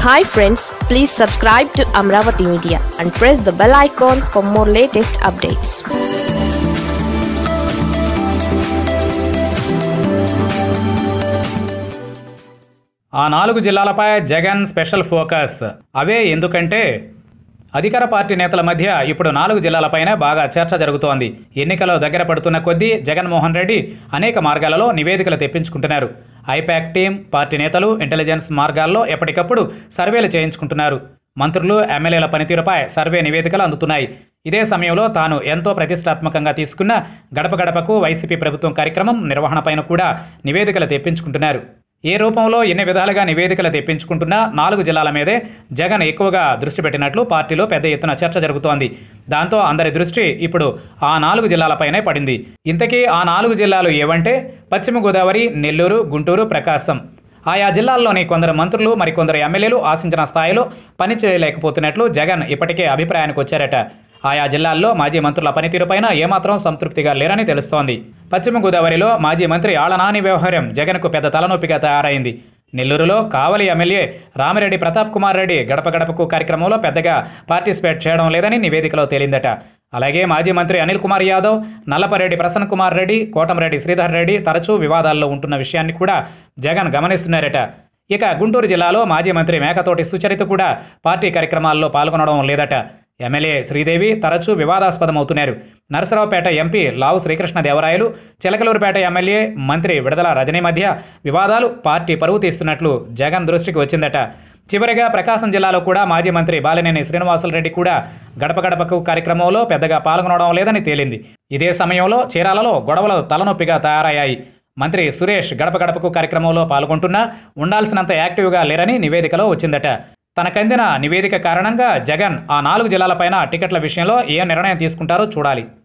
hi friends please subscribe to Amaravati media and press the bell icon for more latest updates ఆ నాలుగు జిల్లాలపై Jagan special focus అవే ఎందుకంటే అధికార పార్టీ నేతల మధ్య ఇప్పుడు నాలుగు జిల్లాలపైన బాగా చర్చ జరుగుతోంది ఎన్నికలు దగ్గర పడుతున్న కొద్దీ జగన్మోహన్ రెడ్డి అనేక మార్గాలలో నివేదికలు తెప్పించుకుంటున్నారు ఐపాక్ టీం పార్టీ నేతలు ఇంటెలిజెన్స్ మార్గాల్లో ఎప్పటికప్పుడు సర్వేలు చేయించుకుంటున్నారు మంత్రులు ఎమ్మెల్యేల పనితీరుపై సర్వే నివేదికలు అందుతున్నాయి ఇదే సమయంలో తాను ఎంతో ప్రతిష్టాత్మకంగా తీసుకున్న గడప గడపకు వైసీపీ ప్రభుత్వం కార్యక్రమం నిర్వహణపైన కూడా నివేదికలు తెప్పించుకుంటున్నారు ఏ రూపంలో ఎన్ని విధాలుగా నివేదికలు తెప్పించుకుంటున్నా నాలుగు జిల్లాల మీదే జగన్ ఎక్కువగా దృష్టి పెట్టినట్లు పార్టీలో పెద్ద ఎత్తున చర్చ జరుగుతోంది దాంతో అందరి దృష్టి ఇప్పుడు ఆ నాలుగు జిల్లాలపైనే పడింది ఇంతకీ ఆ నాలుగు జిల్లాలు ఏవంటే పశ్చిమ గోదావరి నెల్లూరు గుంటూరు ప్రకాశం ఆయా జిల్లాల్లోని కొందరు మంత్రులు మరికొందరు ఎమ్మెల్యేలు ఆశించిన స్థాయిలో పని చేయలేకపోతున్నట్లు జగన్ ఇప్పటికే అభిప్రాయానికి వచ్చారట ఆయా జిల్లాల్లో మాజీ మంత్రుల పనితీరుపైన ఏమాత్రం సంతృప్తిగా లేరని తెలుస్తోంది పశ్చిమ గోదావరిలో మాజీ మంత్రి ఆళ్లనాని వ్యవహారం జగన్కు పెద్ద తలనొప్పిగా తయారైంది నెల్లూరులో కావలి ఎమ్మెల్యే రామిరెడ్డి ప్రతాప్ కుమార్ రెడ్డి గడప గడపకు కార్యక్రమంలో పెద్దగా పార్టిసిపేట్ చేయడం లేదని నివేదికలో తేలిందట అలాగే మాజీ మంత్రి అనిల్ కుమార్ యాదవ్ నల్లపరెడ్డి ప్రసన్న కుమార్ రెడ్డి కోటంరెడ్డి శ్రీధర్ రెడ్డి తరచూ వివాదాల్లో ఉంటున్న విషయాన్ని కూడా జగన్ గమనిస్తున్నారట ఇక గుంటూరు జిల్లాలో మాజీ మంత్రి మేకతోటి సుచరిత కూడా పార్టీ కార్యక్రమాల్లో పాల్గొనడం లేదట ఎమ్మెల్యే శ్రీదేవి తరచూ వివాదాస్పదమవుతున్నారు నరసరావుపేట ఎంపీ లావు శ్రీకృష్ణదేవరాయలు చిలకలూరుపేట ఎమ్మెల్యే మంత్రి విడదల రజనీ మధ్య వివాదాలు పార్టీ పరువు తీస్తున్నట్లు జగన్ దృష్టికి వచ్చిందట చివరిగా ప్రకాశం జిల్లాలో కూడా మాజీ మంత్రి బాలినేని శ్రీనివాసులరెడ్డి కూడా గడప గడపకు కార్యక్రమంలో పెద్దగా పాల్గొనడం లేదని తేలింది ఇదే సమయంలో చీరాలలో గొడవలు తలనొప్పిగా తయారయ్యాయి మంత్రి సురేష్ గడప గడపకు కార్యక్రమంలో పాల్గొంటున్నా ఉండాల్సినంత యాక్టివ్గా లేరని నివేదికలో వచ్చిందట తనకందిన నివేదిక కారణంగా జగన్ ఆ నాలుగు జిల్లాలపైన టికెట్ల విషయంలో ఏ నిర్ణయం తీసుకుంటారో చూడాలి